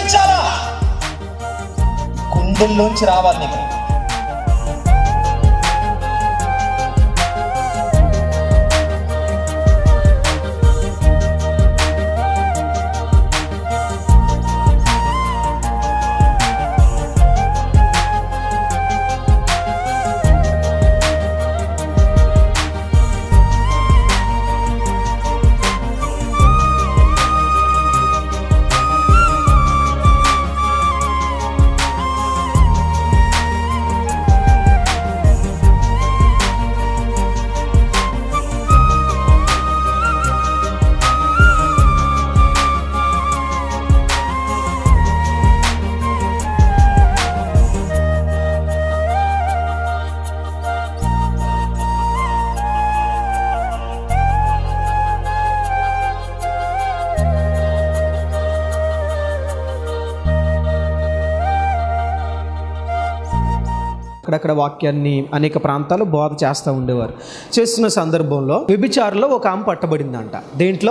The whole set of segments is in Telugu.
జీవించాలా గుండెల్లోంచి రావాలి నీకు అక్కడక్కడ వాక్యాన్ని అనేక ప్రాంతాలు బోధ చేస్తూ ఉండేవారు చేస్తున్న సందర్భంలో వ్యభిచారులో ఒక ఆమె పట్టబడిందంట దేంట్లో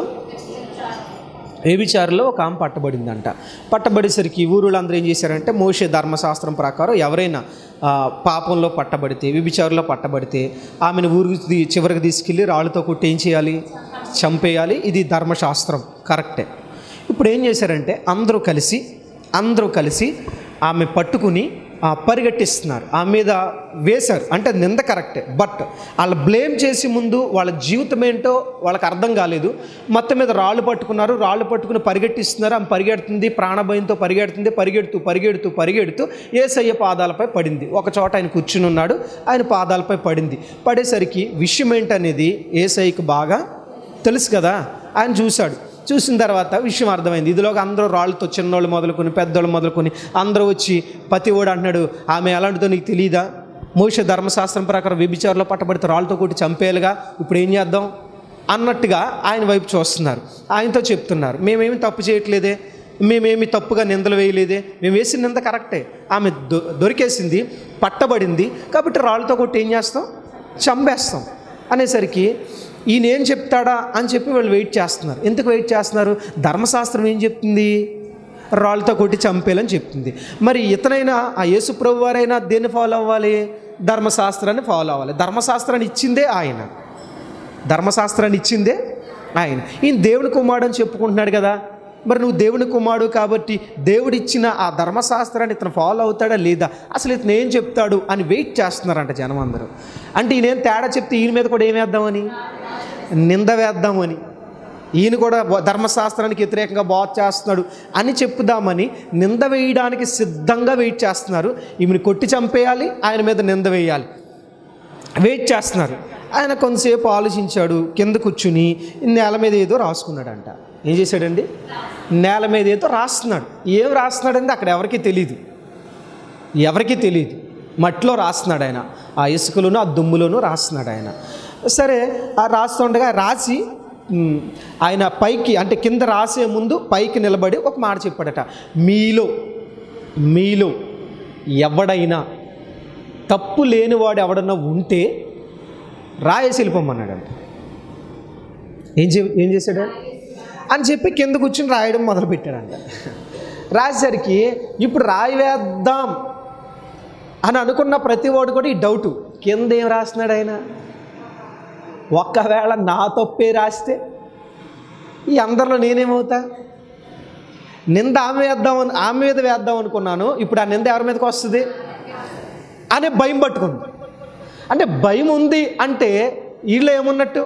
వ్యభిచారులో ఒక ఆమె పట్టబడిందంట పట్టబడేసరికి ఊరులో అందరూ ఏం చేశారంటే మోషే ధర్మశాస్త్రం ప్రకారం ఎవరైనా ఆ, పాపంలో పట్టబడితే వ్యభిచారులో పట్టబడితే ఆమెను ఊరికి తీ- చివరికి తీసుకెళ్ళి రాళ్ళతో కొట్టి ఏం చేయాలి చంపేయాలి ఇది ధర్మశాస్త్రం కరెక్టే ఇప్పుడు ఏం చేశారంటే అందరూ కలిసి అందరూ కలిసి ఆమె పట్టుకుని ఆ, పరిగెట్టిస్తున్నారు ఆమె మీద వేశారు అంటే నింద కరెక్టే బట్ వాళ్ళ బ్లేమ్ చేసి ముందు వాళ్ళ జీవితం ఏంటో వాళ్ళకి అర్థం కాలేదు మొత్తం మీద రాళ్ళు పట్టుకున్నారు రాళ్ళు పట్టుకుని పరిగెట్టిస్తున్నారు ఆమె పరిగెడుతుంది ప్రాణభయంతో పరిగెడుతుంది పరిగెడుతూ పరిగెడుతూ పరిగెడుతూ ఏసయ్య పాదాలపై పడింది ఒక చోట ఆయన కూర్చుని ఉన్నాడు ఆయన పాదాలపై పడింది పడేసరికి విషయం ఏంటనేది ఏసయ్యకి బాగా తెలుసు కదా ఆయన చూశాడు చూసిన తర్వాత విషయం అర్థమైంది ఇదిలోగా అందరూ రాళ్ళతో చిన్నోళ్ళు మొదలుకొని పెద్దోళ్ళు మొదలుకొని అందరూ వచ్చి పతివాడు అంటున్నాడు ఆమె ఎలాంటిదో నీకు తెలియదా మోష ధర్మశాస్త్రం ప్రకారం వ్యభిచారంలో పట్టబడితే రాళ్ళతో కొట్టి చంపేయాలిగా ఇప్పుడు ఏం చేద్దాం అన్నట్టుగా ఆయన వైపు చూస్తున్నారు ఆయనతో చెప్తున్నారు మేమేమి తప్పు చేయట్లేదే మేమేమి తప్పుగా నిందలు వేయలేదే మేము వేసిన నింద కరెక్టే ఆమె దొ దొరికేసింది పట్టబడింది కాబట్టి రాళ్ళతో కొట్టి ఏం చేస్తాం చంపేస్తాం అనేసరికి ఈయన ఏం చెప్తాడా అని చెప్పి వాళ్ళు వెయిట్ చేస్తున్నారు ఎందుకు వెయిట్ చేస్తున్నారు ధర్మశాస్త్రం ఏం చెప్తుంది రాళ్ళతో కొట్టి చంపేయాలని చెప్తుంది మరి ఇతనైనా ఆ యేసు ప్రభు వారైనా దేన్ని ఫాలో అవ్వాలి ధర్మశాస్త్రాన్ని ఫాలో అవ్వాలి ధర్మశాస్త్రాన్ని ఇచ్చిందే ఆయన ధర్మశాస్త్రాన్ని ఇచ్చిందే ఆయన ఈయన దేవుని కుమారుడు అని చెప్పుకుంటున్నాడు కదా మరి నువ్వు దేవుని కుమారుడు కాబట్టి దేవుడు ఇచ్చిన ఆ ధర్మశాస్త్రాన్ని ఇతను ఫాలో అవుతాడా లేదా అసలు ఇతను ఏం చెప్తాడు అని వెయిట్ చేస్తున్నారంట జనం అందరూ అంటే ఈయనేం తేడా చెప్తే ఈయన మీద కూడా ఏం వేద్దామని నింద వేద్దామని ఈయన కూడా బో- ధర్మశాస్త్రానికి వ్యతిరేకంగా బాధ చేస్తున్నాడు అని చెప్పుదామని నింద వేయడానికి సిద్ధంగా వెయిట్ చేస్తున్నారు ఈమెను కొట్టి చంపేయాలి ఆయన మీద నింద వేయాలి వెయిట్ చేస్తున్నారు ఆయన కొంతసేపు ఆలోచించాడు కింద కూర్చుని నేల మీద ఏదో రాసుకున్నాడంట ఏం చేశాడండి నేల మీద ఏదో రాస్తున్నాడు ఏం రాస్తున్నాడంటే అక్కడ ఎవరికీ తెలియదు ఎవరికీ తెలియదు మట్టిలో రాస్తున్నాడు ఆయన ఆ ఇసుకలోను ఆ దుమ్ములోను రాస్తున్నాడు ఆయన సరే ఆ రాస్తుండగా రాసి ఉమ్, ఆయన పైకి అంటే కింద రాసే ముందు పైకి నిలబడి ఒక మాట చెప్పాడట మీలో మీలో ఎవడైనా తప్పు లేనివాడు ఎవడన్నా ఉంటే రాయేసి వెళ్ళిపోమన్నాడంట ఏం చే ఏం చేశాడు అని చెప్పి కింద కూర్చుని రాయడం మొదలుపెట్టాడంట రాసేసరికి ఇప్పుడు రాయి వేద్దాం అని అనుకున్న ప్రతి వాడు కూడా ఈ డౌటు కింద ఏం రాస్తున్నాడు ఆయన ఒక్కవేళ నా తప్పే రాస్తే ఈ అందరిలో నేనేమవుతా నింద ఆమె వేద్దాం అని ఆమె మీద వేద్దాం అనుకున్నాను ఇప్పుడు ఆ నింద ఎవరి మీదకి వస్తుంది అనే భయం పట్టుకుంది అంటే భయం ఉంది అంటే వీళ్ళు ఏమున్నట్టు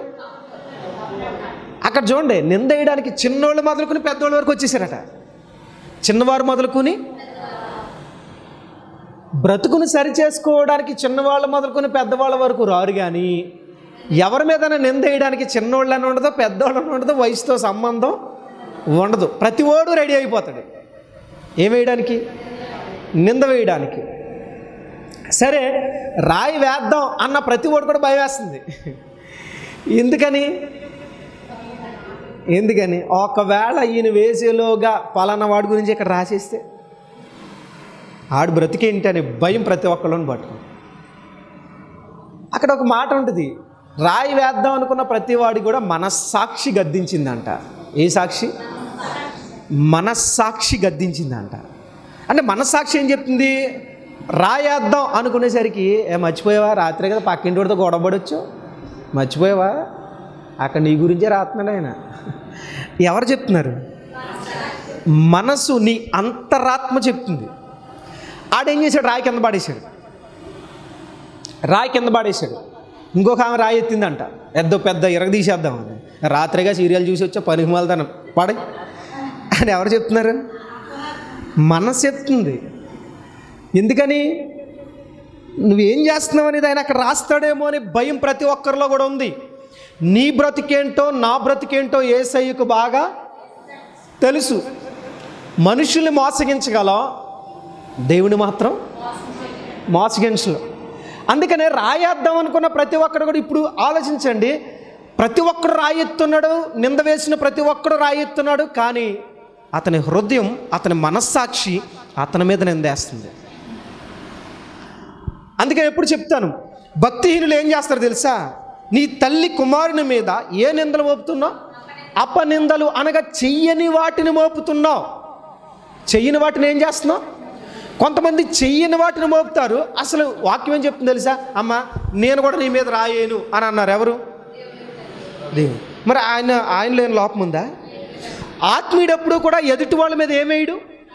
అక్కడ చూడండి నింద వేయడానికి చిన్నోళ్ళు మొదలుకొని పెద్దోళ్ళ వరకు వచ్చేసారట చిన్నవారు మొదలుకొని బ్రతుకును సరి చేసుకోవడానికి చిన్నవాళ్ళు మొదలుకొని పెద్దవాళ్ళ వరకు రారు కానీ ఎవరి మీద నింద వేయడానికి చిన్నోళ్ళని ఉండదు పెద్దోళ్ళని ఉండదు వయసుతో సంబంధం ఉండదు ప్రతి ఓడు రెడీ అయిపోతాడు ఏం వేయడానికి నింద వేయడానికి సరే రాయి వేద్దాం అన్న ప్రతి ఓడు కూడా భయం వేస్తుంది ఎందుకని ఎందుకని ఒకవేళ ఈయన వేసేలోగా పలానా వాడి గురించి ఇక్కడ రాసేస్తే ఆడు బ్రతికేంటి అనే భయం ప్రతి ఒక్కళ్ళని పట్టుకుంది అక్కడ ఒక మాట ఉంటుంది రాయి వేద్దాం అనుకున్న ప్రతి వాడి కూడా మనస్సాక్షి గద్దించిందంట ఏ సాక్షి మనస్సాక్షి గద్దించిందంట అంటే మనస్సాక్షి ఏం చెప్తుంది రాయేద్దాం అనుకునేసరికి ఏ మర్చిపోయావా రాత్రి కదా పక్కింటి వాడితో గొడవపడవచ్చు మర్చిపోయావా అక్కడ నీ గురించే రాస్తున్నాడు ఆయన ఎవరు చెప్తున్నారు మనసు నీ అంతరాత్మ చెప్తుంది ఆడేం చేశాడు రాయి కింద పడేశాడు రాయి కింద పడేశాడు ఇంకొక ఆమె రాయి ఎత్తిందంట పెద్ద పెద్ద ఇరగదీసేద్దాం అని రాత్రిగా సీరియల్ చూసి వచ్చా పనికి మాలతాను పడే అని ఎవరు చెప్తున్నారు మనసు చెప్తుంది ఎందుకని నువ్వేం చేస్తున్నావు అనేది ఆయన అక్కడ రాస్తాడేమో అని భయం ప్రతి ఒక్కరిలో కూడా ఉంది నీ బ్రతికేంటో నా బ్రతికేంటో ఏ సయ్యకు బాగా తెలుసు మనుషుల్ని మోసగించగలం దేవుని మాత్రం మోసగించలేం అందుకనే రాయేద్దాం అనుకున్న ప్రతి ఒక్కడు కూడా ఇప్పుడు ఆలోచించండి ప్రతి ఒక్కడు రాయెత్తున్నాడు నింద వేసిన ప్రతి ఒక్కడు రాయెత్తున్నాడు కానీ అతని హృదయం అతని మనస్సాక్షి అతని మీద నిందేస్తుంది అందుకని ఎప్పుడు చెప్తాను భక్తిహీనులు ఏం చేస్తారు తెలుసా నీ తల్లి కుమారుని మీద ఏ నిందలు మోపుతున్నావు అపనిందలు అనగా చెయ్యని వాటిని మోపుతున్నావు చెయ్యని వాటిని ఏం చేస్తున్నావు కొంతమంది చెయ్యని వాటిని మోపుతారు అసలు వాక్యం ఏం చెప్తుంది తెలుసా అమ్మ నేను కూడా నీ మీద రాయేను అని అన్నారు ఎవరు దేవుడు మరి ఆయన ఆయనలో ఏం లోపం ఉందా ఆత్మీయుడు ఎప్పుడు కూడా ఎదుటి వాళ్ళ మీద ఏమేయడు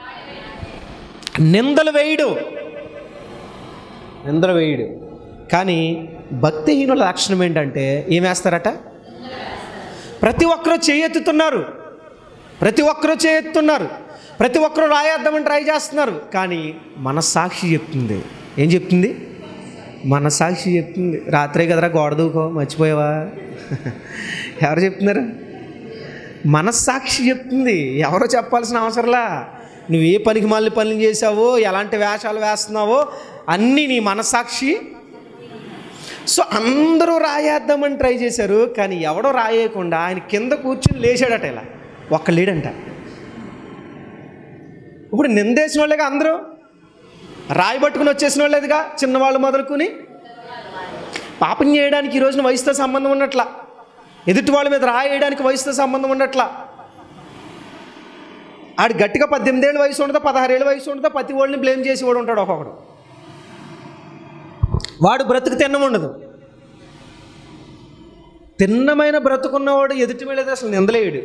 నిందలు వేయడు నిందలు వేయడు కానీ భక్తిహీనుల లక్షణం ఏంటంటే ఏం వేస్తారట ప్రతి ఒక్కరూ చేయెత్తుతున్నారు ప్రతి ఒక్కరూ చేయెత్తున్నారు ప్రతి ఒక్కరూ రాయేద్దామని ట్రై చేస్తున్నారు కానీ మన సాక్షి చెప్తుంది ఏం చెప్తుంది మన సాక్షి చెప్తుంది రాత్రే కదరా గోడ దూకో మర్చిపోయావా ఎవరు చెప్తున్నారు మనస్సాక్షి చెప్తుంది ఎవరో చెప్పాల్సిన అవసరంలా నువ్వు ఏ పనికి మళ్ళీ పనులు చేసావో ఎలాంటి వేషాలు వేస్తున్నావో అన్నీ నీ మనస్సాక్షి సో అందరూ రాయేద్దామని ట్రై చేశారు కానీ ఎవడో రాయకుండా ఆయన కింద కూర్చుని లేచాడట ఇలా ఒక్క లేడంట ఇప్పుడు నిందేసిన వాళ్ళేగా అందరూ రాయి పట్టుకుని వచ్చేసిన వాళ్ళేదిగా చిన్నవాళ్ళు మొదలుకుని పాపం చేయడానికి ఈ రోజున వయసుతో సంబంధం ఉన్నట్లా ఎదుటి వాళ్ళ మీద రాయేయడానికి వయసుతో సంబంధం ఉన్నట్లా ఆడు గట్టిగా పద్దెనిమిది ఏళ్ళ వయసు ఉండదో పదహారేళ్ళ వయసు ఉండదో ప్రతి వాళ్ళని బ్లేమ్ చేసి వాడు ఉంటాడు ఒక్కొక్కడు వాడు బ్రతుకు తిన్నం ఉండదు తిన్నమైన బ్రతుకున్నవాడు ఎదుటి మీద అసలు నిందలేయడు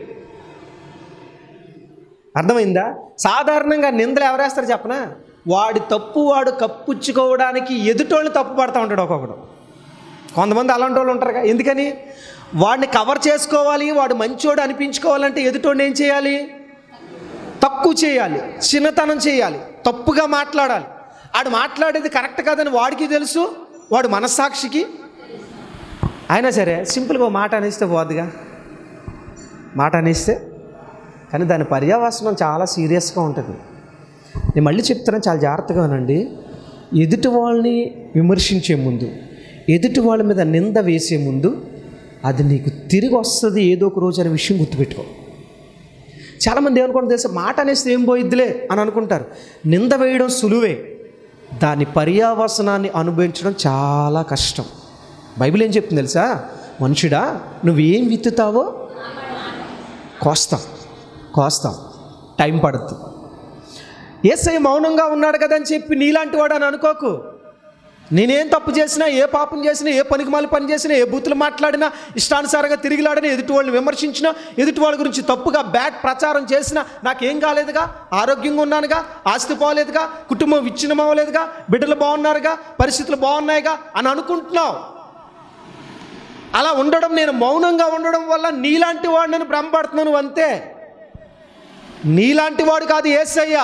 అర్థమైందా సాధారణంగా నిందలు ఎవరేస్తారు చెప్పనా వాడి తప్పు వాడు కప్పుచ్చుకోవడానికి ఎదుటోళ్ళని తప్పు పడతా ఉంటాడు ఒక్కొక్కడు కొంతమంది అలాంటి వాళ్ళు ఉంటారుగా ఎందుకని వాడిని కవర్ చేసుకోవాలి వాడు మంచోడు అనిపించుకోవాలంటే ఎదుటోడిని ఏం చేయాలి తక్కువ చేయాలి చిన్నతనం చేయాలి తప్పుగా మాట్లాడాలి ఆడు మాట్లాడేది కరెక్ట్ కాదని వాడికి తెలుసు వాడు మనస్సాక్షికి అయినా సరే సింపుల్గా ఓ మాట అనేస్తే పోద్దిగా మాట అనేస్తే కానీ దాని పర్యావసనం చాలా సీరియస్గా ఉంటుంది నేను మళ్ళీ చెప్తున్నాను చాలా జాగ్రత్తగా వినండి ఎదుటి వాళ్ళని విమర్శించే ముందు ఎదుటి వాళ్ళ మీద నింద వేసే ముందు అది నీకు తిరిగి వస్తుంది ఏదో ఒక రోజు అనే విషయం గుర్తుపెట్టుకో చాలామంది ఏమనుకుంటారు తెలుసా మాట అనేస్తే ఏం పోయిద్దిలే అని అనుకుంటారు నింద వేయడం సులువే దాని పర్యావసనాన్ని అనుభవించడం చాలా కష్టం బైబిల్ ఏం చెప్తుంది తెలుసా మనుషుడా నువ్వేం విత్తుతావో కోస్తాం కోస్తాం టైం పడుతుంది ఏసై మౌనంగా ఉన్నాడు కదా అని చెప్పి నీలాంటి వాడు అని అనుకోకు నేనేం తప్పు చేసినా ఏ పాపం చేసినా ఏ పనికి మాలి పని చేసినా ఏ బూతులు మాట్లాడినా ఇష్టానుసారంగా తిరిగిలాడినా ఎదుటి వాళ్ళని విమర్శించినా ఎదుటి వాళ్ళ గురించి తప్పుగా బ్యాడ్ ప్రచారం చేసినా నాకేం కాలేదుగా ఆరోగ్యంగా ఉన్నానుగా ఆస్తి పోలేదుగా కుటుంబం విచ్ఛిన్నం అవ్వలేదుగా బిడ్డలు బాగున్నారుగా పరిస్థితులు బాగున్నాయిగా అని అనుకుంటున్నావు అలా ఉండడం నేను మౌనంగా ఉండడం వల్ల నీలాంటి వాడు నేను భ్రమపడుతున్నాను అంతే నీలాంటి వాడు కాదు ఏసయ్యా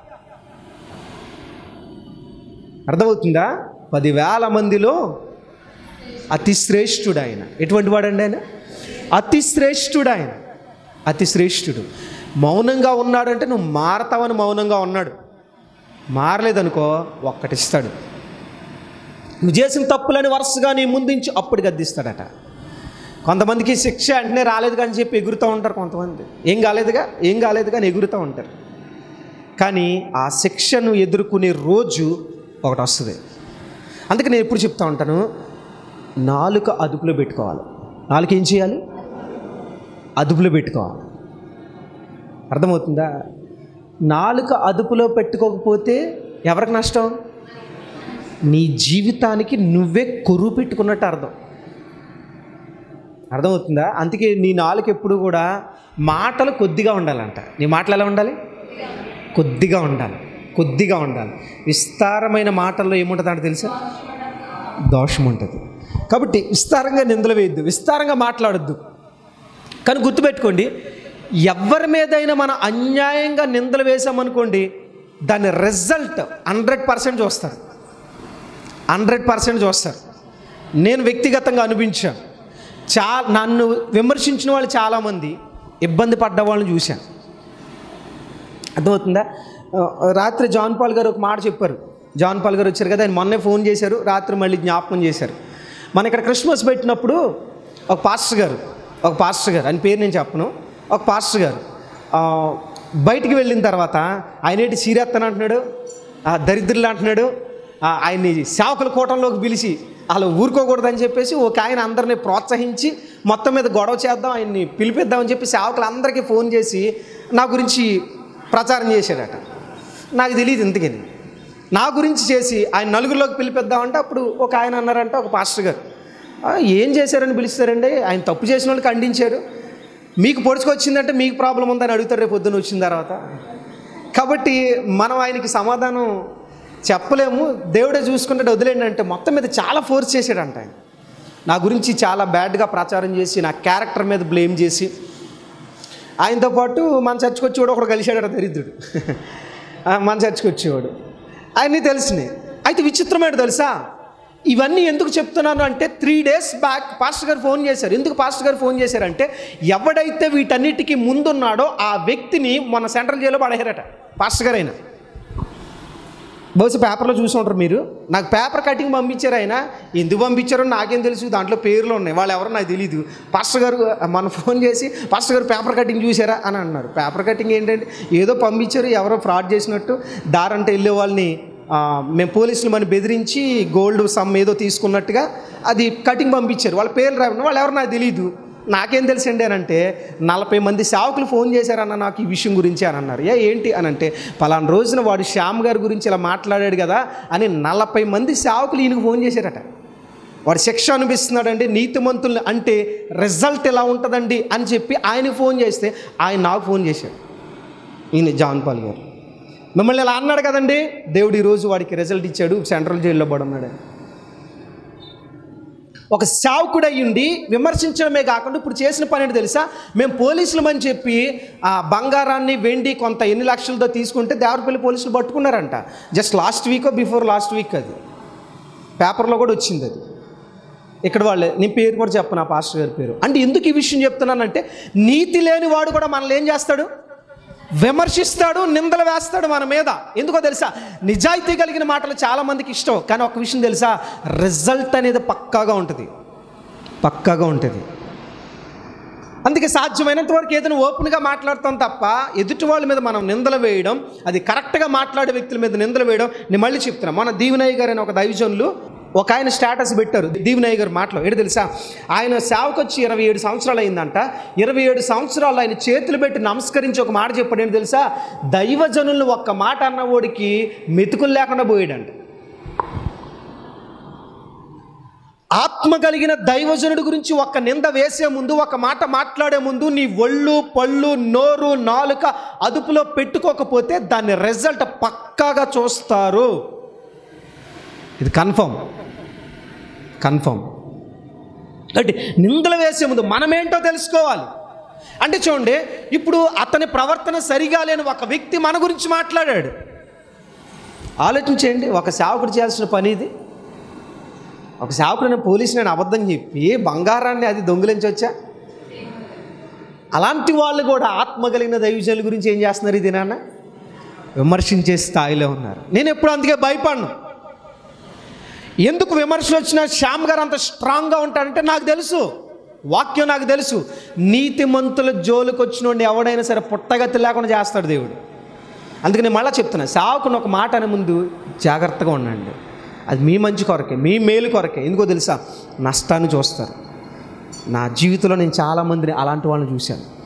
అర్థమవుతుందా పదివేల మందిలో అతి శ్రేష్ఠుడు ఆయన ఎటువంటి వాడండి ఆయన అతి శ్రేష్ఠుడు ఆయన అతి శ్రేష్ఠుడు మౌనంగా ఉన్నాడంటే నువ్వు మారతావని మౌనంగా ఉన్నాడు మారలేదనుకో ఒక్కటిస్తాడు నువ్వు చేసిన తప్పులని వరుసగా నీ ముందుంచి అప్పుడు గద్దిస్తాడట కొంతమందికి శిక్ష వెంటనే రాలేదు కానీ చెప్పి ఎగురుతూ ఉంటారు కొంతమంది ఏం కాలేదుగా ఏం కాలేదుగా అని ఎగురుతూ ఉంటారు కానీ ఆ శిక్షను ఎదుర్కొనే రోజు ఒకటి వస్తుంది అందుకే నేను ఎప్పుడు చెప్తా ఉంటాను నాలుక అదుపులో పెట్టుకోవాలి నాలుక ఏం చేయాలి అదుపులో పెట్టుకోవాలి అర్థమవుతుందా నాలుక అదుపులో పెట్టుకోకపోతే ఎవరికి నష్టం నీ జీవితానికి నువ్వే కొరువు పెట్టుకున్నట్టు అర్థం అర్థమవుతుందా అందుకే నీ నాలుక ఎప్పుడు కూడా మాటలు కొద్దిగా ఉండాలంట నీ మాటలు ఎలా ఉండాలి కొద్దిగా ఉండాలి కొద్దిగా ఉండాలి విస్తారమైన మాటల్లో ఏముంటుందంటే తెలుసా దోషం ఉంటుంది కాబట్టి విస్తారంగా నిందలు వేయద్దు విస్తారంగా మాట్లాడొద్దు కానీ గుర్తుపెట్టుకోండి ఎవరి మీదైనా మనం అన్యాయంగా నిందలు వేసామనుకోండి దాని రిజల్ట్ హండ్రెడ్ పర్సెంట్ చూస్తారు హండ్రెడ్ పర్సెంట్ చూస్తారు నేను వ్యక్తిగతంగా అనిపించాను చా నన్ను విమర్శించిన వాళ్ళు చాలామంది ఇబ్బంది పడ్డ వాళ్ళని చూశాను అర్థమవుతుందా ఆ, రాత్రి జాన్ పాల్ గారు ఒక మాట చెప్పారు జాన్ పాల్ గారు వచ్చారు కదా ఆయన మొన్నే ఫోన్ చేశారు రాత్రి మళ్ళీ జ్ఞాపకం చేశారు మన ఇక్కడ క్రిస్మస్ పెట్టినప్పుడు ఒక పాస్టర్ గారు ఒక పాస్టర్ గారు ఆయన పేరు నేను చెప్పను ఒక పాస్టర్ గారు ఆ, బయటికి వెళ్ళిన తర్వాత ఆయన ఏంటి సీరెత్తను అంటున్నాడు ఆ, దరిద్రులు అంటున్నాడు ఆ, ఆయన్ని సేవకుల కూటంలోకి పిలిచి అలా ఊరుకోకూడదని చెప్పేసి ఒక ఆయన అందరినీ ప్రోత్సహించి మొత్తం మీద గొడవ చేద్దాం ఆయన్ని పిలిపిద్దామని చెప్పి సేవకులందరికీ ఫోన్ చేసి నా గురించి ప్రచారం చేశాడట నాకు తెలియదు ఎందుకని నా గురించి చేసి ఆయన నలుగురిలోకి పిలిపిద్దామంటే అప్పుడు ఒక ఆయన అన్నారంట ఒక పాస్టర్ గారు "ఆ, ఏం చేశారని పిలుస్తారండి ఆయన తప్పు చేసిన వాళ్ళు ఖండించారు మీకు పొడుచుకొచ్చిందంటే మీకు ప్రాబ్లం ఉందని అడుగుతారు రేపు పొద్దున్న వచ్చిన తర్వాత కాబట్టి మనం ఆయనకి సమాధానం చెప్పలేము దేవుడే చూసుకుంటే వదిలేండి అంటే మొత్తం మీద చాలా ఫోర్స్ చేశాడంట ఆయన నా గురించి చాలా బ్యాడ్గా ప్రచారం చేసి నా క్యారెక్టర్ మీద బ్లేమ్ చేసి ఆయనతో పాటు మన చర్చకు వచ్చేవాడు ఒకడు కలిశాడు దరిద్రుడు ఆ, మన చర్చకు వచ్చేవాడు ఆయన్ని తెలిసినాయి అయితే విచిత్రమైన తెలుసా ఇవన్నీ ఎందుకు చెప్తున్నాను అంటే three days back pastor garu phone చేశారు ఎందుకు పాస్టర్ గారు ఫోన్ చేశారంటే ఎవడైతే వీటన్నిటికీ ముందున్నాడో ఆ వ్యక్తిని మన సెంట్రల్ జైల్లో పడేశారట పాస్టర్ గారు అయినా బహుశా పేపర్లో చూసి ఉంటారు మీరు నాకు పేపర్ కటింగ్ పంపించారు ఆయన ఎందుకు పంపించారో నాకేం తెలుసు దాంట్లో పేర్లు ఉన్నాయి వాళ్ళు ఎవరో నాకు తెలియదు పాస్టర్ గారు మన ఫోన్ చేసి పాస్టర్ గారు పేపర్ కటింగ్ చూసారా అని అన్నారు పేపర్ కటింగ్ ఏంటంటే ఏదో పంపించారు ఎవరో ఫ్రాడ్ చేసినట్టు దారంటే వెళ్ళే వాళ్ళని ఆ, మేము పోలీసులు మన బెదిరించి గోల్డ్ సమ్ ఏదో తీసుకున్నట్టుగా అది కటింగ్ పంపించారు వాళ్ళ పేర్లు రావు వాళ్ళు ఎవరో నాకు తెలియదు నాకేం తెలుసండి అని అంటే నలభై మంది సేవకులు ఫోన్ చేశారన్న నాకు ఈ విషయం గురించి అని అన్నారు ఏ ఏంటి అని అంటే పలానా రోజున వాడు శ్యామ్ గారి గురించి ఇలా మాట్లాడాడు కదా అని నలభై మంది సేవకులు ఈయనకు ఫోన్ చేశారట వాడు శిక్ష అనిపిస్తున్నాడండి నీతిమంతుల్ని అంటే రిజల్ట్ ఎలా ఉంటుందండి అని చెప్పి ఆయనకు ఫోన్ చేస్తే ఆయన నాకు ఫోన్ చేశాడు ఈయన జాన్ పాల్ గారు మిమ్మల్ని ఇలా అన్నాడు కదండి దేవుడు ఈరోజు వాడికి రిజల్ట్ ఇచ్చాడు సెంట్రల్ జైల్లో పడున్నాడు అని. ఒక సేవకుడు అయ్యుండి విమర్శించడమే కాకుండా ఇప్పుడు చేసిన పని ఏంటి తెలుసా మేము పోలీసులమని చెప్పి ఆ బంగారాన్ని వెండి కొంత ఎన్ని లక్షలతో తీసుకుంటే దేవరపల్లి పోలీసులు పట్టుకున్నారంట జస్ట్ లాస్ట్ వీకో బిఫోర్ లాస్ట్ వీక్ అది పేపర్లో కూడా వచ్చింది అది ఇక్కడ వాళ్ళే నీ పేరు కూడా చెప్పను ఆ పాస్టర్ గారి పేరు అంటే ఎందుకు ఈ విషయం చెప్తున్నానంటే నీతి లేని వాడు కూడా మనల్ని ఏం చేస్తాడు విమర్శిస్తాడు నిందలు వేస్తాడు మన మీద ఎందుకో తెలుసా నిజాయితీ కలిగిన మాటలు చాలా మందికి ఇష్టం కానీ ఒక విషయం తెలుసా రిజల్ట్ అనేది పక్కాగా ఉంటుంది పక్కాగా ఉంటుంది అందుకే సాధ్యమైనంత వరకు ఏదైనా ఓపెన్గా మాట్లాడతాం తప్ప ఎదుటి వాళ్ళ మీద మనం నిందలు వేయడం అది కరెక్ట్గా మాట్లాడే వ్యక్తుల మీద నిందలు వేయడం నేను మళ్ళీ చెప్తున్నా మన దీవనయ్య గారు అనే ఒక దైవజనులు ఒక ఆయన స్టేటస్ పెట్టారు దీవనయ్య గారి మాటలో ఏంటి తెలుసా ఆయన సేవకు వచ్చి ఇరవై ఏడు సంవత్సరాలు అయిందంట ఇరవై ఏడు సంవత్సరాలు ఆయన చేతులు పెట్టి నమస్కరించి ఒక మాట చెప్పాడు ఏంటి తెలుసా దైవజనులను ఒక్క మాట అన్నవాడికి మెతుకులు లేకుండా పోయాడంట ఆత్మ కలిగిన దైవజనుడి గురించి ఒక నింద వేసే ముందు ఒక మాట మాట్లాడే ముందు నీ ఒళ్ళు పళ్ళు నోరు నాలుక అదుపులో పెట్టుకోకపోతే దాని రిజల్ట్ పక్కాగా చూస్తారు ఇది కన్ఫర్మ్ కన్ఫర్మ్ అంటే నిందలు వేసే ముందు మనమేంటో తెలుసుకోవాలి అంటే చూడండి ఇప్పుడు అతని ప్రవర్తన సరిగా లేని ఒక వ్యక్తి మన గురించి మాట్లాడాడు ఆలోచించేయండి ఒక సేవకుడు చేయాల్సిన పని ఇది ఒక సేవకుడు పోలీసు నేను అబద్ధం చెప్పి బంగారాన్ని అది దొంగిలించవచ్చా అలాంటి వాళ్ళు కూడా ఆత్మ కలిగిన దైవజనుల గురించి ఏం చేస్తున్నారు ఇది నాన్న విమర్శించే స్థాయిలో ఉన్నారు నేను ఎప్పుడు అందుకే భయపడను ఎందుకు విమర్శలు వచ్చినా శ్యామ్ గారు అంత స్ట్రాంగ్గా ఉంటారంటే నాకు తెలుసు వాక్యం నాకు తెలుసు నీతిమంతుల జోలికి వచ్చినోడిని ఎవడైనా సరే పుట్టగతి లేకుండా చేస్తాడు దేవుడు అందుకని మళ్ళీ చెప్తున్నా సావుకున్న ఒక మాట అనే ముందు జాగ్రత్తగా ఉండండి అది మీ మంచి కొరకే మీ మేలు కొరకే ఎందుకో తెలుసా నష్టాన్ని చూస్తారు నా జీవితంలో నేను చాలామందిని అలాంటి వాళ్ళని చూశాను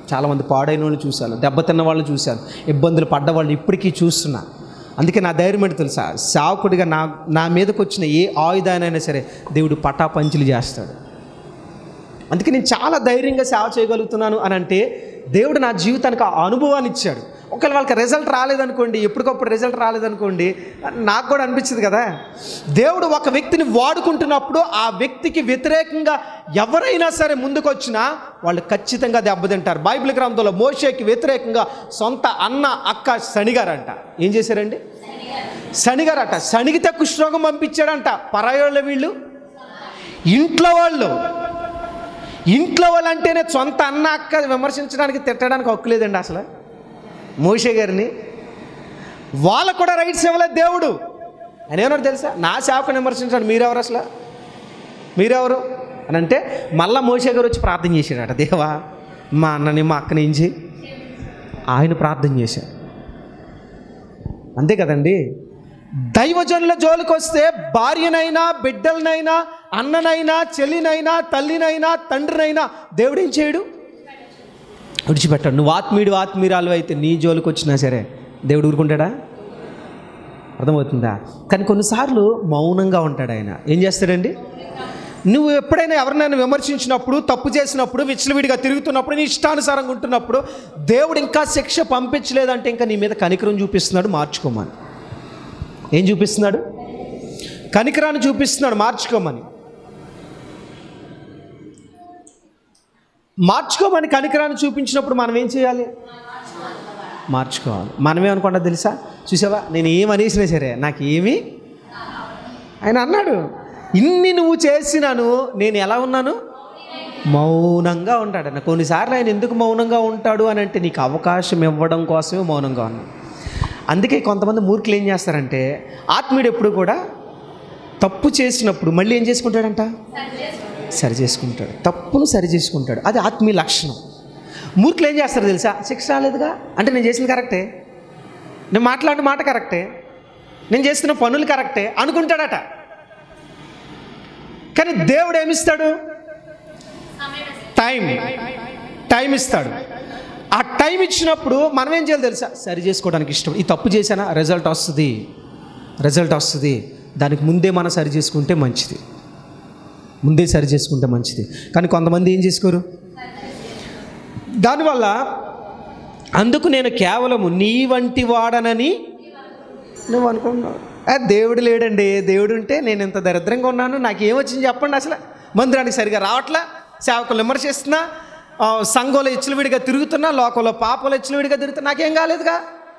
చాలామంది పాడైన వాళ్ళని చూశాను దెబ్బతిన్న వాళ్ళని చూశాను ఇబ్బందులు పడ్డ వాళ్ళని ఇప్పటికీ చూస్తున్నా అందుకే నా ధైర్యం ఏంటో తెలుసా సాకుడిగా నా నా మీదకి వచ్చిన ఏ ఆయుధానైనా సరే దేవుడు పటాపంచులు చేస్తాడు అందుకే నేను చాలా ధైర్యంగా సేవ చేయగలుగుతున్నాను అని అంటే దేవుడు నా జీవితానికి ఆ అనుభవాన్ని ఇచ్చాడు ఒకవేళ వాళ్ళకి రిజల్ట్ రాలేదనుకోండి ఎప్పటికప్పుడు రిజల్ట్ రాలేదనుకోండి నాకు కూడా అనిపించింది కదా దేవుడు ఒక వ్యక్తిని వాడుకుంటున్నప్పుడు ఆ వ్యక్తికి వ్యతిరేకంగా ఎవరైనా సరే ముందుకు వచ్చినా వాళ్ళు ఖచ్చితంగా దెబ్బతింటారు బైబిల్ గ్రంథంలో మోషేకి వ్యతిరేకంగా సొంత అన్న అక్క శనిగారంట ఏం చేశారండి శనిగారట శనిగితే కుష్ఠరోగం పంపించాడంట పరాయోళ్ళ వీళ్ళు ఇంట్లో వాళ్ళు ఇంట్లో వాళ్ళు అంటేనే సొంత అన్న అక్క విమర్శించడానికి తిట్టడానికి హక్కు లేదండి అసలు మోషే గారిని వాళ్ళకు కూడా రైట్స్ ఇవ్వలేదు దేవుడు అని ఏమన్నారు తెలుసా నా సేవకుని విమర్శించాడు మీరెవరు అసలు మీరెవరు అని అంటే మళ్ళా మోషే గారు వచ్చి ప్రార్థన చేశాడట దేవా మా అన్నని మా అక్కని ఏం చేయి ఆయన ప్రార్థన చేశాడు అంతే కదండి దైవజనుల జోలికి వస్తే భార్యనైనా బిడ్డలనైనా అన్ననైనా చెల్లినైనా తల్లినైనా తండ్రినైనా దేవుడు ఏం చేయడు విడిచిపెట్టాడు నువ్వు ఆత్మీయుడు ఆత్మీయురాలు అయితే నీ జోలికి వచ్చినా సరే దేవుడు ఊరుకుంటాడా అర్థమవుతుందా కానీ కొన్నిసార్లు మౌనంగా ఉంటాడు ఆయన ఏం చేస్తాడండి నువ్వు ఎప్పుడైనా ఎవరినైనా విమర్శించినప్పుడు తప్పు చేసినప్పుడు విచ్చలవిడిగా తిరుగుతున్నప్పుడు నీ ఇష్టానుసారంగా ఉంటున్నప్పుడు దేవుడు ఇంకా శిక్ష పంపించలేదంటే ఇంకా నీ మీద కనికరం చూపిస్తున్నాడు మార్చుకోమని ఏం చూపిస్తున్నాడు కనికరాన్ని చూపిస్తున్నాడు మార్చుకోమని మార్చుకోమని కనికరాన్ని చూపించినప్పుడు మనం ఏం చేయాలి మార్చుకోవాలి మనమేమనుకుంటా తెలుసా చూసావా నేను ఏం అనేసినా సరే నాకు ఏమి ఆయన అన్నాడు ఇన్ని నువ్వు చేసినాను నేను ఎలా ఉన్నాను మౌనంగా ఉంటాడు అన్న కొన్నిసార్లు ఆయన ఎందుకు మౌనంగా ఉంటాడు అని అంటే నీకు అవకాశం ఇవ్వడం కోసమే మౌనంగా ఉన్నాడు అందుకే కొంతమంది మూర్ఖులు ఏం చేస్తారంటే ఆత్మీయుడు ఎప్పుడు కూడా తప్పు చేసినప్పుడు మళ్ళీ ఏం చేసుకుంటాడంట సరి చేసుకుంటాడు తప్పును సరి చేసుకుంటాడు అది ఆత్మీయ లక్షణం మూర్ఖులు ఏం చేస్తారు తెలుసా శిక్ష రాలేదుగా అంటే నేను చేసింది కరెక్టే నేను మాట్లాడిన మాట కరెక్టే నేను చేస్తున్న పనులు కరెక్టే అనుకుంటాడట కానీ దేవుడు ఏమిస్తాడు టైం టైం ఇస్తాడు ఆ టైం ఇచ్చినప్పుడు మనం ఏం చేయాలి తెలుసా సరి చేసుకోవడానికి ఇష్టం ఈ తప్పు చేశానా రిజల్ట్ వస్తుంది రిజల్ట్ వస్తుంది దానికి ముందే మనం సరి చేసుకుంటే మంచిది ముందే సరి చేసుకుంటే మంచిది కానీ కొంతమంది ఏం చేసుకోరు దానివల్ల అందుకు నేను కేవలము నీ వంటి వాడనని నువ్వు అనుకున్నావు ఆ, దేవుడు లేడండి దేవుడు ఉంటే నేను ఇంత దరిద్రంగా ఉన్నాను నాకు ఏమొచ్చింది చెప్పండి అసలు మందిరానికి సరిగా రావట్లా సేవకులు విమర్శిస్తున్నా ఆ, సంఘంలో ఇచ్చలవిడిగా తిరుగుతున్నా లోకంలో పాపలో ఇచ్చలవిడిగా తిరుగుతున్నా నాకేం కాలేదుగా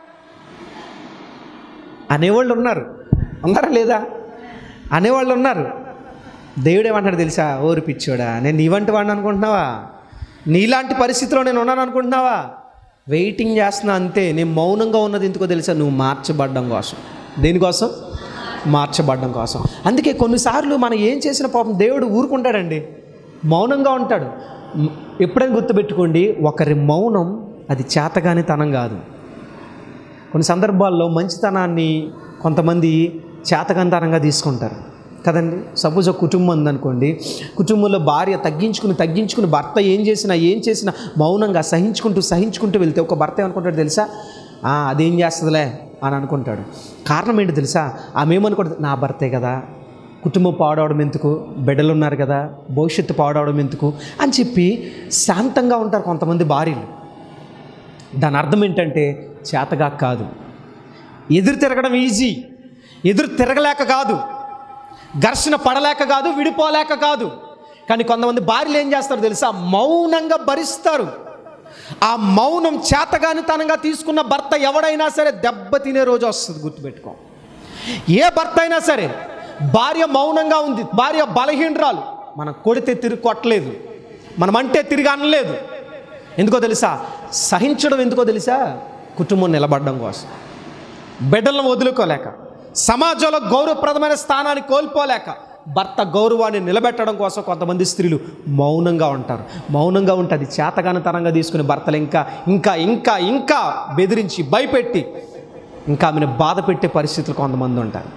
అనేవాళ్ళు ఉన్నారు ఉన్నారా లేదా అనేవాళ్ళు ఉన్నారు దేవుడు ఏమంటాడు తెలుసా ఓరి పిచ్చోడా నేను నీవంటి వాడిని అనుకుంటున్నావా నీలాంటి పరిస్థితిలో నేను ఉన్నాను అనుకుంటున్నావా వెయిటింగ్ చేస్తున్నా అంతే నేను మౌనంగా ఉన్నది ఎందుకో తెలుసా నువ్వు మార్చబడ్డం కోసం దేనికోసం మార్చబడ్డం కోసం అందుకే కొన్నిసార్లు మనం ఏం చేసిన పాపం దేవుడు ఊరుకుంటాడండి మౌనంగా ఉంటాడు మ్, ఎప్పుడైనా గుర్తుపెట్టుకోండి ఒకరి మౌనం అది చేతగాని తనం కాదు కొన్ని సందర్భాల్లో మంచితనాన్ని కొంతమంది చేతకంతనంగా తీసుకుంటారు కదండి సపోజ్ ఒక కుటుంబం ఉందనుకోండి కుటుంబంలో భార్య తగ్గించుకుని తగ్గించుకుని భర్త ఏం చేసినా ఏం చేసినా మౌనంగా సహించుకుంటూ సహించుకుంటూ వెళ్తే ఒక భర్త ఏమనుకుంటాడు తెలుసా "ఆ, అదేం చేస్తుందిలే అని అనుకుంటాడు కారణం ఏంటి తెలుసా ఆమె ఏమనుకుంటుంది నా భర్తే కదా కుటుంబం పాడవడం ఎందుకు బిడ్డలు ఉన్నారు కదా భవిష్యత్తు పాడవడం ఎందుకు అని చెప్పి శాంతంగా ఉంటారు కొంతమంది భార్యలు దాని అర్థం ఏంటంటే చేతగా కాదు ఎదురు తిరగడం ఈజీ ఎదురు తిరగలేక కాదు ఘర్షణ పడలేక కాదు విడిపోలేక కాదు కానీ కొంతమంది భార్యలు ఏం చేస్తారు తెలుసా మౌనంగా భరిస్తారు ఆ మౌనం చేతగానితనంగా తీసుకున్న భర్త ఎవడైనా సరే దెబ్బ తినే రోజు వస్తుంది గుర్తుపెట్టుకో ఏ భర్త అయినా సరే భార్య మౌనంగా ఉంది భార్య బలహీనరాలు మనం కొడితే తిరిగి కొట్టలేదు మనం అంటే తిరిగి అనలేదు ఎందుకో తెలుసా సహించడం ఎందుకో తెలుసా కుటుంబం నిలబడడం కోసం బిడ్డలను వదులుకోలేక సమాజంలో గౌరవప్రదమైన స్థానాన్ని కోల్పోలేక భర్త గౌరవాన్ని నిలబెట్టడం కోసం కొంతమంది స్త్రీలు మౌనంగా ఉంటారు మౌనంగా ఉంటే అది చేతగానితనంగా తీసుకుని భర్తలు ఇంకా ఇంకా ఇంకా ఇంకా బెదిరించి భయపెట్టి ఇంకా ఆమెను బాధ పెట్టే పరిస్థితులు కొంతమంది ఉంటారు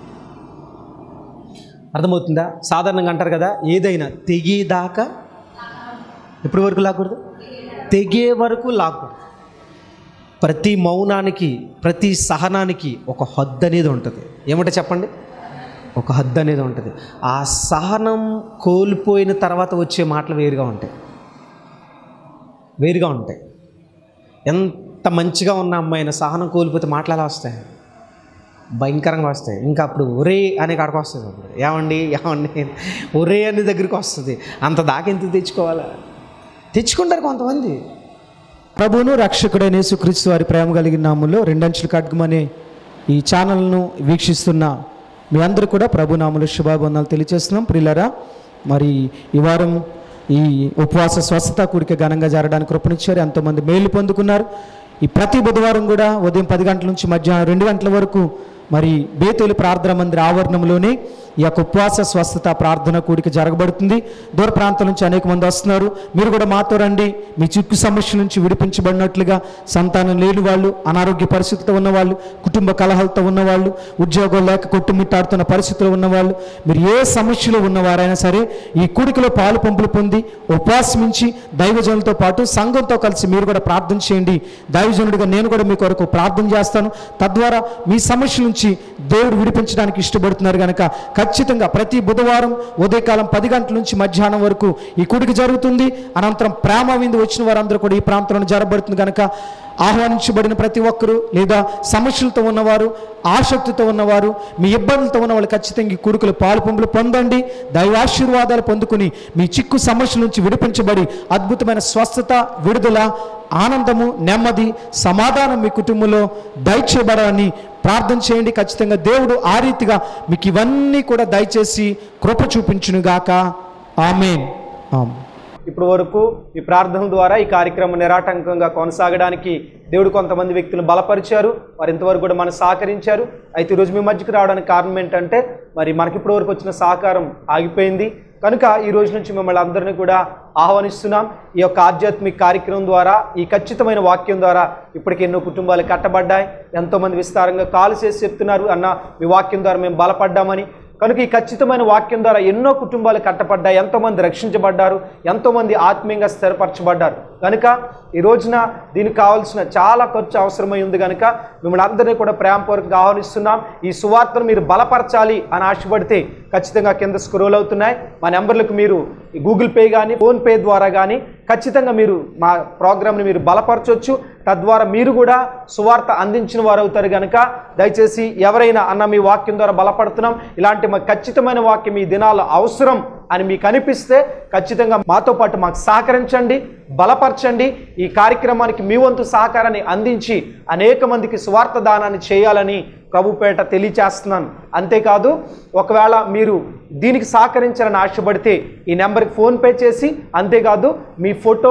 అర్థమవుతుందా సాధారణంగా అంటారు కదా ఏదైనా తెగేదాకా ఎప్పటి వరకు లాగకూడదు తెగే వరకు లాక్కు ప్రతి మౌనానికి ప్రతి సహనానికి ఒక హద్దు అనేది ఉంటుంది ఏమంటే చెప్పండి ఒక హద్దు అనేది ఉంటుంది ఆ సహనం కోల్పోయిన తర్వాత వచ్చే మాటలు వేరుగా ఉంటాయి వేరుగా ఉంటాయి ఎంత మంచిగా ఉన్న అమ్మాయిన సహనం కోల్పోతే మాటలు ఎలా వస్తాయి భయంకరంగా వస్తాయి ఇంకా అప్పుడు ఒరే అనే కాడికి వస్తుంది అప్పుడు ఏమండి ఏమండి ఒరే అనే దగ్గరికి వస్తుంది అంత దాకా ఎంత తెచ్చుకోవాలా తెచ్చుకుంటారు కొంతమంది ప్రభువును రక్షకుడైన యేసుక్రీస్తు వారి ప్రేమ కలిగిన నామంలో రెండంచులు ఖడ్గమనే ఈ ఛానల్ను వీక్షిస్తున్న మీ అందరూ కూడా ప్రభు నామలు శుభాబంధాలు తెలియజేస్తున్నాం ప్రిల్లరా మరి ఈ వారం ఈ ఉపవాస స్వస్థత కూడిక ఘనంగా జరగడానికి కృపనిచ్చారు ఎంతోమంది మేలు పొందుకున్నారు ఈ ప్రతి బుధవారం కూడా ఉదయం పది గంటల నుంచి మధ్యాహ్నం రెండు గంటల వరకు మరి బేతులు ప్రార్థన మందిర ఆవరణంలోనే ఈ యొక్క ఉపవాస స్వస్థత ప్రార్థన కూడిక జరగబడుతుంది దూర ప్రాంతం నుంచి అనేక మంది వస్తున్నారు మీరు కూడా మాతో రండి మీ చిక్కు సమస్య నుంచి విడిపించబడినట్లుగా సంతానం లేని వాళ్ళు అనారోగ్య పరిస్థితితో ఉన్నవాళ్ళు కుటుంబ కలహాలతో ఉన్నవాళ్ళు ఉద్యోగం లేక కొట్టుమిట్టాడుతున్న పరిస్థితిలో ఉన్నవాళ్ళు మీరు ఏ సమస్యలో ఉన్నవారైనా సరే ఈ కూడికలో పాలు పంపులు పొంది ఉపవాసమించి దైవజనులతో పాటు సంఘంతో కలిసి మీరు కూడా ప్రార్థన చేయండి దైవజనుడిగా నేను కూడా మీ కొరకు ప్రార్థన చేస్తాను తద్వారా మీ సమస్య నుంచి దేవుడు విడిపించడానికి ఇష్టపడుతున్నారు కనుక ఖచ్చితంగా ప్రతి బుధవారం ఉదయకాలం పది గంటల నుంచి మధ్యాహ్నం వరకు ఈ కూడిక జరుగుతుంది అనంతరం ప్రేమ విందు వచ్చిన వారందరూ కూడా ఈ ప్రాంతంలో జరగబడుతుంది కనుక ఆహ్వానించబడిన ప్రతి ఒక్కరూ లేదా సమస్యలతో ఉన్నవారు ఆసక్తితో ఉన్నవారు మీ ఇబ్బందులతో ఉన్న వాళ్ళు ఖచ్చితంగా ఈ కూడుకులు పాలు పంపులు పొందండి దైవాశీర్వాదాలు పొందుకుని మీ చిక్కు సమస్యల నుంచి విడిపించబడి అద్భుతమైన స్వస్థత విడుదల ఆనందము నెమ్మది సమాధానం మీ కుటుంబంలో దయచేయబడాలని ప్రార్థన చేయండి ఖచ్చితంగా దేవుడు ఆ రీతిగా మీకు ఇవన్నీ కూడా దయచేసి కృప చూపించునుగాక ఆమెన్ ఆమె ఇప్పటి వరకు ఈ ప్రార్థన ద్వారా ఈ కార్యక్రమం నిరాటంకంగా కొనసాగడానికి దేవుడు కొంతమంది వ్యక్తులను బలపరిచారు వారు ఇంతవరకు కూడా మనం సహకరించారు అయితే ఈరోజు మీ మధ్యకి రావడానికి కారణం ఏంటంటే మరి మనకి ఇప్పటి వరకు వచ్చిన సహకారం ఆగిపోయింది కనుక ఈ రోజు నుంచి మిమ్మల్ని అందరినీ కూడా ఆహ్వానిస్తున్నాం ఈ యొక్క ఆధ్యాత్మిక కార్యక్రమం ద్వారా ఈ ఖచ్చితమైన వాక్యం ద్వారా ఇప్పటికి ఎన్నో కుటుంబాలు కట్టబడ్డాయి ఎంతోమంది విస్తారంగా కాల్ చేసి చెప్తున్నారు అన్న మీ వాక్యం ద్వారా మేము బలపడ్డామని కనుక ఈ ఖచ్చితమైన వాక్యం ద్వారా ఎన్నో కుటుంబాలు కట్టబడ్డాయి ఎంతోమంది రక్షించబడ్డారు ఎంతోమంది ఆత్మీయంగా స్థిరపరచబడ్డారు కనుక ఈ రోజున దీనికి కావాల్సిన చాలా ఖర్చు అవసరమై ఉంది కనుక మిమ్మల్ని అందరినీ కూడా ప్రేమపూర్వకంగా ఆహ్వానిస్తున్నాం ఈ సువార్తను మీరు బలపరచాలి అని ఆశపడితే ఖచ్చితంగా కింద స్క్రోల్ అవుతున్నాయి మా నెంబర్లకు మీరు ఈ గూగుల్ పే కానీ ఫోన్పే ద్వారా కానీ ఖచ్చితంగా మీరు మా ప్రోగ్రామ్ని మీరు బలపరచవచ్చు తద్వారా మీరు కూడా సువార్త అందించిన వారు అవుతారు కనుక దయచేసి ఎవరైనా అన్న మీ వాక్యం ద్వారా బలపడుతున్నాం ఇలాంటి మా ఖచ్చితమైన వాక్యం ఈ దినాల్లో అవసరం అని మీకు అనిపిస్తే ఖచ్చితంగా మాతో పాటు మాకు సహకరించండి బలపరచండి ఈ కార్యక్రమానికి మీ వంతు సహకారాన్ని అందించి అనేక మందికి స్వార్థ దానాన్ని చేయాలని ప్రభుపేట తెలియచేస్తున్నాను అంతేకాదు ఒకవేళ మీరు దీనికి సహకరించాలని ఆశపడితే ఈ నెంబర్కి ఫోన్పే చేసి అంతేకాదు మీ ఫోటో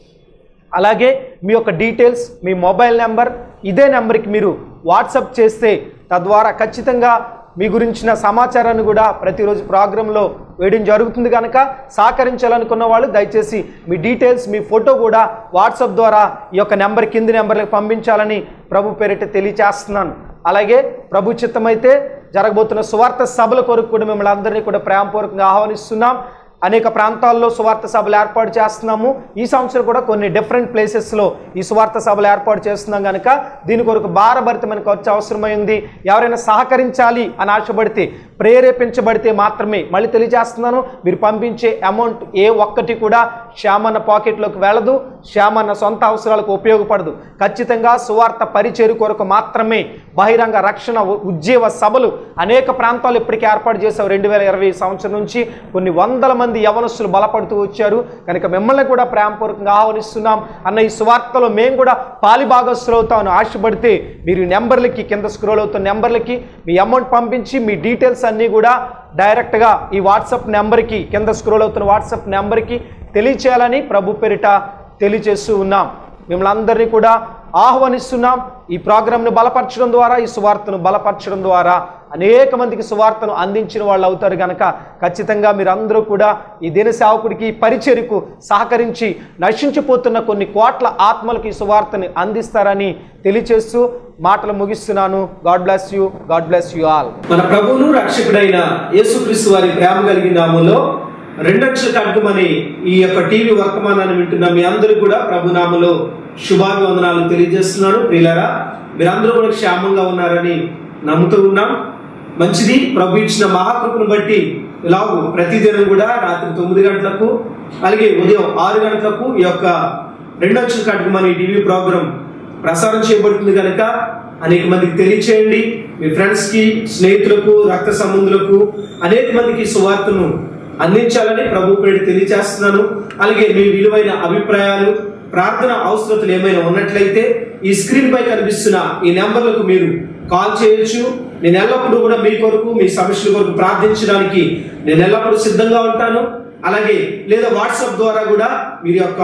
అలాగే మీ యొక్క డీటెయిల్స్ మీ మొబైల్ నెంబర్ ఇదే నెంబర్కి మీరు వాట్సప్ చేస్తే తద్వారా ఖచ్చితంగా మీ గురించిన సమాచారాన్ని కూడా ప్రతిరోజు ప్రోగ్రాంలో వేయడం జరుగుతుంది కనుక సహకరించాలనుకున్న వాళ్ళు దయచేసి మీ డీటెయిల్స్ మీ ఫోటో కూడా వాట్సాప్ ద్వారా ఈ యొక్క నెంబర్ కింది నెంబర్లకు పంపించాలని ప్రభు పేరిట తెలియచేస్తున్నాను అలాగే ప్రభు చిత్తమైతే జరగబోతున్న సువార్త సభల కొరకు కూడా మిమ్మల్ని అందరినీ కూడా ప్రేమపూర్వకంగా ఆహ్వానిస్తున్నాం అనేక ప్రాంతాల్లో సువార్త సభలు ఏర్పాటు చేస్తున్నాము ఈ సంవత్సరం కూడా కొన్ని డిఫరెంట్ ప్లేసెస్లో ఈ సువార్త సభలు ఏర్పాటు చేస్తున్నాం కనుక దీని కొరకు భారభరితమైన ఖర్చు అవసరమైంది ఎవరైనా సహకరించాలి అని ఆశపడితే ప్రేరేపించబడితే మాత్రమే మళ్ళీ తెలియజేస్తున్నాను మీరు పంపించే అమౌంట్ ఏ ఒక్కటి కూడా శ్యామన్న పాకెట్లోకి వెళ్ళదు శ్యామన్న సొంత అవసరాలకు ఉపయోగపడదు ఖచ్చితంగా సువార్త పరిచేరు కొరకు మాత్రమే బహిరంగ రక్షణ ఉ- ఉద్యోగ సభలు అనేక ప్రాంతాలు ఇప్పటికే ఏర్పాటు చేశారు రెండు వేల ఇరవై సంవత్సరం నుంచి కొన్ని వందల మంది యవనస్తులు బలపడుతూ వచ్చారు కనుక మిమ్మల్ని కూడా ప్రేమపూర్వకంగా ఆహ్వానిస్తున్నాం అన్న ఈ సువార్తలో మేము కూడా పాలిభాగస్తులు అవుతామని ఆశపడితే మీరు ఈ నెంబర్లకి కింద స్క్రోల్ అవుతున్న నెంబర్లకి మీ అమౌంట్ పంపించి మీ డీటెయిల్స్ అన్నీ కూడా డైరెక్ట్గా ఈ వాట్సాప్ నెంబర్కి కింద స్క్రోల్ అవుతున్న వాట్సాప్ నెంబర్కి తెలియచేయాలని ప్రభు పేరిట తెలియచేస్తూ ఉన్నాం మిమ్మల్ని అందరినీ కూడా ఆహ్వానిస్తున్నాం ఈ ప్రోగ్రాంను బలపరచడం ద్వారా ఈ సువార్తను బలపరచడం ద్వారా అనేక మందికి సువార్తను అందించిన వాళ్ళు అవుతారు కనుక ఖచ్చితంగా మీరందరూ కూడా ఈ దిన సేవకుడికి ఈ పరిచర్యకు సహకరించి నశించిపోతున్న కొన్ని కోట్ల ఆత్మలకు ఈ సువార్తని అందిస్తారని తెలియచేస్తూ మాటలు ముగిస్తున్నాను God bless you God bless you all మన ప్రభువును రక్షకుడైన యేసుక్రీస్తు వారి ప్రేమ కలిగిన నామంలో రెండక్షల ఖడ్గమని ఈ యొక్క టీవీ వర్తమానాన్ని వింటున్న మీ అందరూ కూడా ప్రభునామలో శుభాభివందనాలు తెలియజేస్తున్నాను ప్రియులారా మీరందరూ కూడా క్షేమంగా ఉన్నారని నమ్ముతూ ఉన్నాం మంచిది ప్రభు ఇచ్చిన మహాకృపను బట్టి ఇలాగూ ప్రతిదినం కూడా రాత్రి తొమ్మిది గంటలకు అలాగే ఉదయం ఆరు గంటలకు ఈ యొక్క రెండక్షల ఖడ్గమని టీవీ ప్రోగ్రాం ప్రసారం చేయబడుతుంది కనుక అనేక మందికి తెలియచేయండి మీ ఫ్రెండ్స్ కి స్నేహితులకు రక్త సంబంధులకు అనేక మందికి ఈ సువార్తను అందించాలని ప్రభు పేరు తెలియజేస్తున్నాను అలాగే మీ విలువైన అభిప్రాయాలు ప్రార్థన అవసరతలు ఏమైనా ఉన్నట్లయితే ఈ స్క్రీన్ పై కనిపిస్తున్న ఈ నెంబర్లకు మీరు కాల్ చేయొచ్చు నేను ఎల్లప్పుడూ కూడా మీ కొరకు మీ సమస్యల కొరకు ప్రార్థించడానికి నేను ఎల్లప్పుడూ సిద్ధంగా ఉంటాను అలాగే లేదా వాట్సాప్ ద్వారా కూడా మీరు యొక్క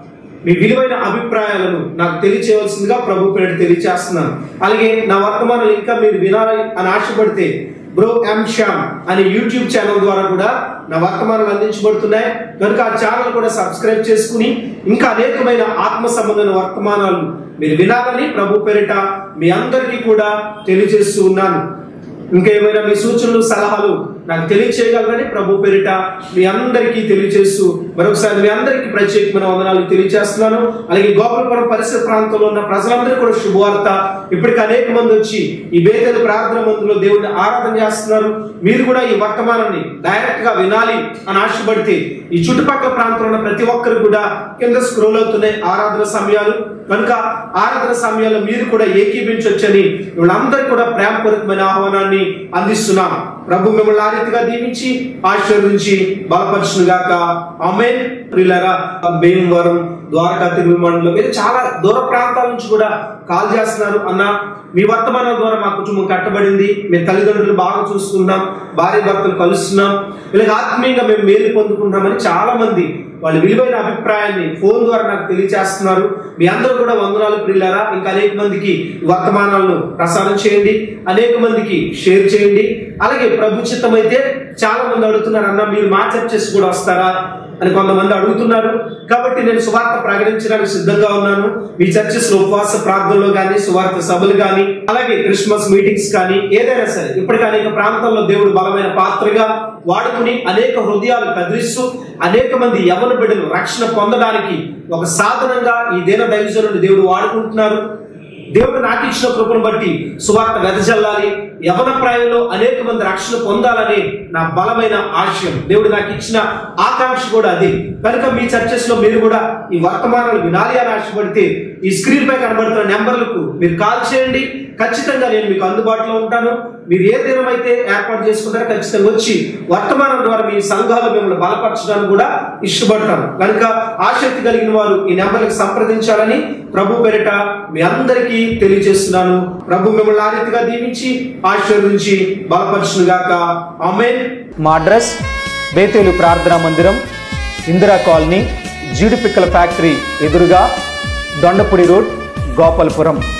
మీ విలువైన అభిప్రాయాలను నాకు తెలియచేయవలసిందిగా ప్రభు పేరు తెలియచేస్తున్నాను అలాగే నా వర్తమానాలు ఇంకా మీరు వినాలి అని ఆశపడితే బ్రో ఎం శ్యామ్ అనే యూట్యూబ్ ఛానల్ ద్వారా కూడా నా వర్తమానాలు అందించబడుతున్నాయి కనుక ఆ ఛానల్ కూడా సబ్స్క్రైబ్ చేసుకుని ఇంకా అనేకమైన ఆత్మ సంబంధమైన వర్తమానాలు మీరు వినాలని ప్రభు పేరిట మీ అందరికీ కూడా తెలియజేస్తూ ఉన్నాను ఇంకా ఏమైనా మీ సూచనలు సలహాలు నాకు తెలియచేయగలరని ప్రభు పేరిట మీ అందరికీ తెలియజేస్తూ మరొకసారి మీ అందరికీ ప్రత్యేకమైన వందనాలు తెలియజేస్తున్నాను అలాగే గోపాలపురం పరిసర ప్రాంతంలో ఉన్న ప్రజలందరూ కూడా శుభవార్త ఇప్పటికి అనేక మంది వచ్చి ఈ బేదల ప్రార్థన మందులో దేవుడిని ఆరాధన చేస్తున్నారు మీరు కూడా ఈ వర్తమానాన్ని డైరెక్ట్ గా వినాలి అని ఆశపడితే ఈ చుట్టుపక్కల ప్రాంతంలో ఉన్న ప్రతి ఒక్కరు కూడా కింద స్క్రోల్ అవుతున్నాయి ఆరాధన సమయాలు కనుక ఆరాధన సమయాల్లో మీరు కూడా ఏకీభించవచ్చని వీళ్ళందరికీ కూడా ప్రేమపూర్వకమైన ఆహ్వానాన్ని అందిస్తున్నాం ప్రభు మిమ్మల్ని ఆ రీతిగా దీవించి ఆశీర్వదించి బలపరచును గాక అమేన్ ప్రియులారా భీమవరం ద్వారకా తిరుమల మండలం మీరు చాలా దూర ప్రాంతాల నుంచి కూడా కాల్ చేస్తున్నారు అన్న మీ వర్తమానం ద్వారా మా కుటుంబం కట్టబడింది మేము తల్లిదండ్రులు బాగా చూసుకుందాం భార్య భర్తలు కలుస్తున్నాం ఇలాగ ఆత్మీయంగా మేము మేలు పొందుకుంటామని చాలా మంది వాళ్ళ విలువైన అభిప్రాయాన్ని ఫోన్ ద్వారా నాకు తెలియచేస్తున్నారు మీ అందరూ కూడా వందనాలు ప్రియులారా ఇంకా అనేక మందికి ఈ వర్తమానాలను ప్రసారం చేయండి అనేక మందికి షేర్ చేయండి అలాగే ప్రభు చిత్తమైతే చాలా మంది అడుగుతున్నారు అన్న మీరు మా చర్చెస్ కూడా వస్తారా అని కొంతమంది అడుగుతున్నారు కాబట్టి నేను సువార్త ప్రకటించడానికి సిద్ధంగా ఉన్నాను మీ చర్చెస్ లో ఉపవాస ప్రార్థనలో కానీ సువార్త సభలు కానీ అలాగే క్రిస్మస్ మీటింగ్స్ కానీ ఏదైనా సరే ఇప్పటికీ అనేక ప్రాంతాల్లో దేవుడు బలమైన పాత్రగా వాడుకుని అనేక హృదయాలు కదిలిస్తూ అనేక మంది యవన బిడ్డలు రక్షణ పొందడానికి ఒక సాధనంగా ఈ దీన దైవజనుడు దేవుడు వాడుకుంటున్నారు దేవుడు నాకు ఇచ్చిన కృపను బట్టి సువార్త వెదజల్లాలి యవన ప్రాయంలో అనేక మంది రక్షణ పొందాలని నా బలమైన ఆశయం దేవుడు నాకు ఇచ్చిన ఆకాంక్ష కూడా అది కనుక మీ చర్చెస్ లో మీరు కూడా ఈ వర్తమానాలు వినాలి అని ఆశపడితే ఈ స్క్రీన్ పై కనబడుతున్న నెంబర్లకు మీరు కాల్ చేయండి ఖచ్చితంగా నేను మీకు అందుబాటులో ఉంటాను మీరు ఏ దినం అయితే ఏర్పాటు చేసుకుంటారో ఖచ్చితంగా వచ్చి వర్తమానం ద్వారా మీ సంఘాలు మిమ్మల్ని బలపరచడానికి కూడా ఇష్టపడతాను కనుక ఆసక్తి కలిగిన వారు ఈ నెంబర్కి సంప్రదించాలని ప్రభు పేరిట మీ అందరికీ తెలియజేస్తున్నాను ప్రభు మిమ్మల్ని ఆ రీతిగా దీవించి ఆశీర్వదించి బలపరచును గాక ఆమేన్ మా అడ్రస్ బేతేలు ప్రార్థనా మందిరం ఇందిరా కాలనీ జీడిపిక్కల ఫ్యాక్టరీ ఎదురుగా దొండపూడి రోడ్ గోపాలపురం